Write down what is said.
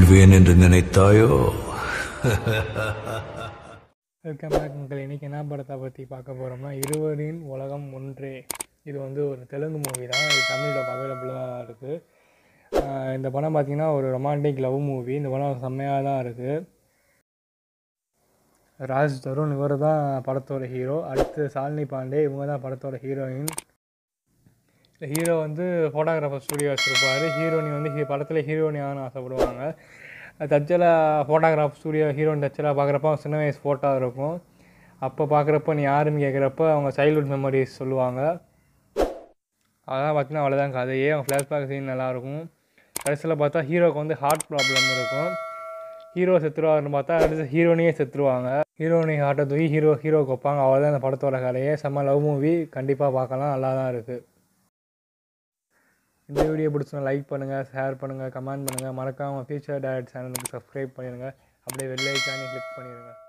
விடுவேன் என்று நினைத்தாயோ வெல்கம் பேக் மக்கள் இன்றைக்கி என்ன படத்தை பற்றி பார்க்க போகிறோம்னா இருவரின் உலகம் ஒன்றே இது வந்து ஒரு தெலுங்கு மூவி தான் இது தமிழில் அவைலபிளாக இருக்குது இந்த படம் பார்த்திங்கன்னா ஒரு ரொமான்டிக் லவ் மூவி இந்த படம் செம்மையாக தான் இருக்குது ராஜ் தருண் இவர் தான் படத்தோட ஹீரோ அடுத்து சாலினி பாண்டே இவங்க தான் படத்தோட ஹீரோயின் இந்த ஹீரோ வந்து ஃபோட்டோகிராஃபர் ஸ்டுடியோ வச்சுருப்பார் ஹீரோனி வந்து ஹீ படத்தில் ஹீரோனி ஆகணும்னு ஆசைப்படுவாங்க தச்சலாக ஃபோட்டோகிராஃப் ஸ்டுடியோ ஹீரோயின் தச்சலாக பார்க்குறப்ப அவங்க சின்ன வயசு ஃபோட்டோ இருக்கும் அப்போ பார்க்குறப்ப நீ யாருன்னு கேட்குறப்ப அவங்க சைல்ட்ஹுட் மெமரிஸ் சொல்லுவாங்க அதெல்லாம் பார்த்தீங்கன்னா அவ்வளோதான் கதையே அவங்க ஃப்ளாஷ்பேக் சீன் நல்லாயிருக்கும் கடைசியில் பார்த்தா ஹீரோக்கு வந்து ஹார்ட் ப்ராப்ளம் இருக்கும் ஹீரோ செத்துருவாருன்னு பார்த்தா அடுத்து ஹீரோனியே செத்துருவாங்க ஹீரோனி ஹார்ட்டை தூக்கி ஹீரோ ஹீரோக்கு வைப்பாங்க அவ்வளோதான் இந்த படத்தோட கதையே செம்ம லவ் மூவி கண்டிப்பாக பார்க்கலாம் நல்லா தான் இருக்குது இந்த வீடியோ பிடிச்சா லைக் பண்ணுங்கள் ஷேர் பண்ணுங்கள் கமெண்ட் பண்ணுங்கள் மறக்காமல் ஃபியூச்சர் டேரக்ட் சேனலுக்கு சப்ஸ்கிரைப் பண்ணிடுங்க அப்படியே வெள்ளை ஐக்கானே கிளிக் பண்ணிடுங்க